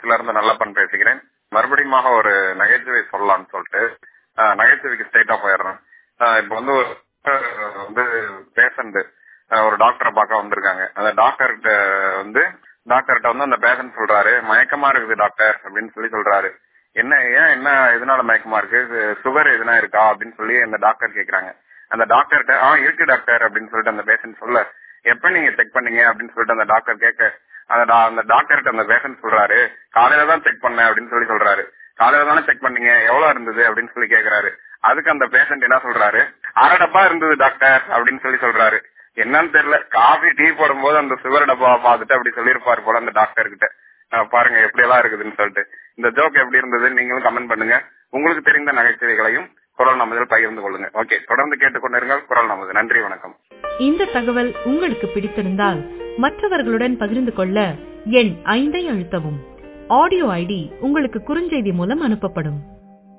ஈரோட்ல இருந்து நல்லப்பன் பேசுகிறேன் மறுபடியும் ஒரு நகைச்சுவை சொல்லலாம்னு சொல்லிட்டு ஆஹ், நகைச்சுவைக்கு ஸ்ட்ரைட்டா போயிடுறேன் ஆஹ், இப்ப வந்து ஒரு ஆஹ், வந்து பேஷண்ட் ஒரு டாக்டரை பார்க்க வந்திருக்காங்க அந்த டாக்டர்கிட்ட வந்து டாக்டர்கிட்ட வந்து அந்த பேஷண்ட் சொல்றாரு மயக்கமா இருக்குது டாக்டர் அப்படின்னு சொல்லி சொல்றாரு என்ன ஏன் என்ன எதனால மயக்கமா இருக்கு சுகர் எதுனா இருக்கா அப்படின்னு சொல்லி அந்த டாக்டர் கேக்குறாங்க அந்த டாக்டர்கிட்ட ஆ இருக்கு டாக்டர் அப்படின்னு சொல்லிட்டு அந்த பேஷண்ட் சொல்ல எப்ப நீங்க செக் பண்ணீங்க அப்படின்னு சொல்லிட்டு அந்த டாக்டர் கேட்க அந்த டா- அந்த டாக்டர்கிட்ட அந்த பேஷண்ட் சொல்றாரு காலையில தான் செக் பண்ணேன் அப்படின்னு சொல்லி சொல்றாரு காலையில தானே செக் பண்ணீங்க எவ்வளவு இருந்தது அப்படின்னு சொல்லி கேக்குறாரு அதுக்கு அந்த பேஷண்ட் என்ன சொல்றாரு அரை டப்பா இருந்தது டாக்டர் அப்படின்னு சொல்லி சொல்றாரு என்னன்னு தெரியல காஃபி டீ போடும்போது அந்த சுகர் டப்பா பார்த்துட்டு அப்படி சொல்லியிருப்பாரு போல அந்த டாக்டர் கிட்ட அஹ் பாருங்க எப்படி எல்லாம் இருக்குதுன்னு சொல்லிட்டு இந்த ஜோக் எப்படி இருந்தது நீங்களும் கமெண்ட் பண்ணுங்க உங்களுக்கு தெரிந்த நகைச்சுவைகளையும் குரல் நமதில் பகிர்ந்து கொள்ளுங்க ஓகே தொடர்ந்து கேட்டுக்கொண்டிருங்கள் குரல் நமது நன்றி வணக்கம் இந்த தகவல் உங்களுக்கு பிடித்திருந்தால் மற்றவர்களுடன் பகிர்ந்து கொள்ள எண் ஐந்தை அழுத்தவும் ஆடியோ ஐடி உங்களுக்கு குறுஞ்செய்தி மூலம் அனுப்பப்படும்